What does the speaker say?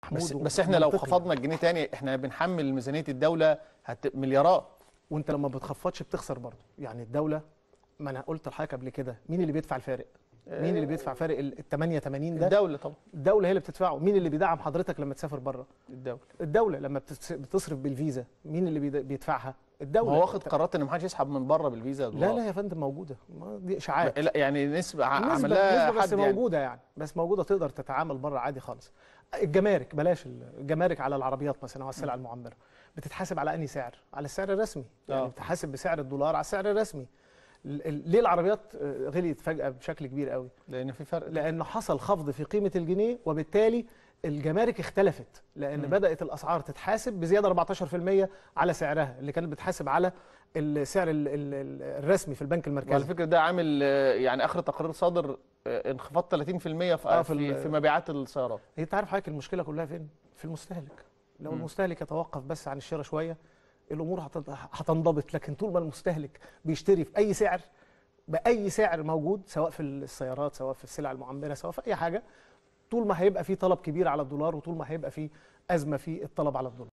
بس محمود بس احنا لو ومنطقي. خفضنا الجنيه تاني احنا بنحمل ميزانيه الدوله هت... مليارات وانت لما بتخفضش بتخسر برضه يعني الدوله ما انا قلت لحضرتك قبل كده مين اللي بيدفع الفارق مين اللي بيدفع فارق ال 88 ده الدوله طبعا الدوله هي اللي بتدفعه مين اللي بيدعم حضرتك لما تسافر بره الدوله الدوله لما بتس- بتصرف بالفيزا مين اللي بيد- بيدفعها الدوله هو واخد قرارات ان ما حدش يسحب من بره بالفيزا لا لا يا فندم موجوده ما دي اشاعات لا يعني نسبه ع- عمل نسبة, لها نسبة بس حد يعني موجوده يعني بس موجوده تقدر تتعامل بره عادي خالص الجمارك بلاش الجمارك على العربيات مثلا او على السلع المعمره بتتحاسب على انهي سعر على السعر الرسمي يعني آه. بتتحاسب بسعر الدولار على السعر الرسمي ال- ال- ليه العربيات آه، غليت فجاه بشكل كبير قوي لان في فرق لانه حصل خفض في قيمه الجنيه وبالتالي الجمارك اختلفت لان مم. بدات الاسعار تتحاسب بزياده 14% على سعرها اللي كانت بتحاسب على السعر ال- ال- ال- الرسمي في البنك وعلى المركزي فكره ده عامل آه، يعني اخر تقرير صادر آه، انخفاض 30% في آه، في, في ال- في مبيعات السيارات هي انت عارف حضرتك المشكله كلها فين؟ في المستهلك لو مم. المستهلك يتوقف بس عن الشراء شويه الامور هتن- هتنضبط لكن طول ما المستهلك بيشتري في اي سعر باي سعر موجود سواء في السيارات سواء في السلع المعمره سواء في اي حاجه طول ما هيبقى في طلب كبير على الدولار وطول ما هيبقى في ازمه في الطلب على الدولار